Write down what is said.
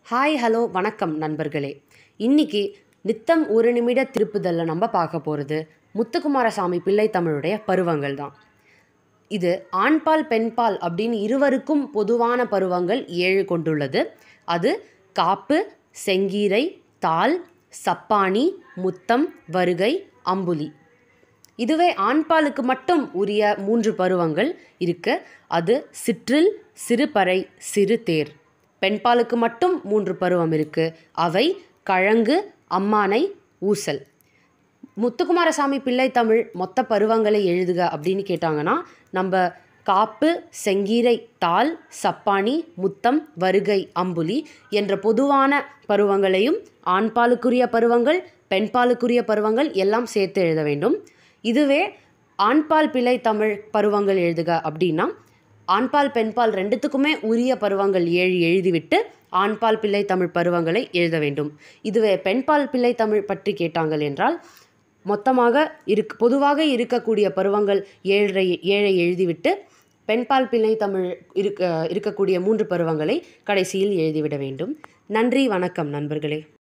hi hello வணக்கம் நண்பர்களே இன்னைக்கு நித்தம் ஒரு நிமிட திருப்புதலில் நம்ம பார்க்க போகிறது முத்துக்குமாரசாமி பிள்ளை தமிழுடைய பருவங்கள் தான் இது ஆண்பால் பெண்பால் அப்படின்னு இருவருக்கும் பொதுவான பருவங்கள் ஏழு கொண்டுள்ளது அது காப்பு செங்கீரை தாள் சப்பாணி முத்தம் வருகை அம்புலி இதுவே ஆண்பாலுக்கு மட்டும் உரிய மூன்று பருவங்கள் இருக்கு அது சிற்றில் சிறுபறை சிறு தேர் பெண்பாலுக்கு மட்டும் மூன்று பருவம் இருக்கு அவை கழங்கு அம்மானை ஊசல் முத்துக்குமாரசாமி பிள்ளை தமிழ் மொத்த பருவங்களை எழுதுக அப்படின்னு கேட்டாங்கன்னா நம்ம காப்பு செங்கீரை தாள் சப்பானி முத்தம் வருகை அம்புலி என்ற பொதுவான பருவங்களையும் ஆண்பாலுக்குரிய பருவங்கள் பெண்பாலுக்குரிய பருவங்கள் எல்லாம் சேர்த்து எழுத வேண்டும் இதுவே ஆண்பால் பிள்ளை தமிழ் பருவங்கள் எழுதுக அப்படின்னா ஆண்பால் பெண்பால் ரெண்டுத்துக்குமே உரிய பருவங்கள் ஏழு எழுதிவிட்டு ஆண்பால் பிள்ளை தமிழ் பருவங்களை எழுத வேண்டும் இதுவே பெண்பால் பிள்ளை தமிழ் பற்றி கேட்டாங்கள் என்றால் மொத்தமாக இருக் பொதுவாக இருக்கக்கூடிய பருவங்கள் ஏழரை ஏழை எழுதிவிட்டு பெண்பால் பிள்ளை தமிழ் இருக்க இருக்கக்கூடிய மூன்று பருவங்களை கடைசியில் எழுதிவிட வேண்டும் நன்றி வணக்கம் நண்பர்களே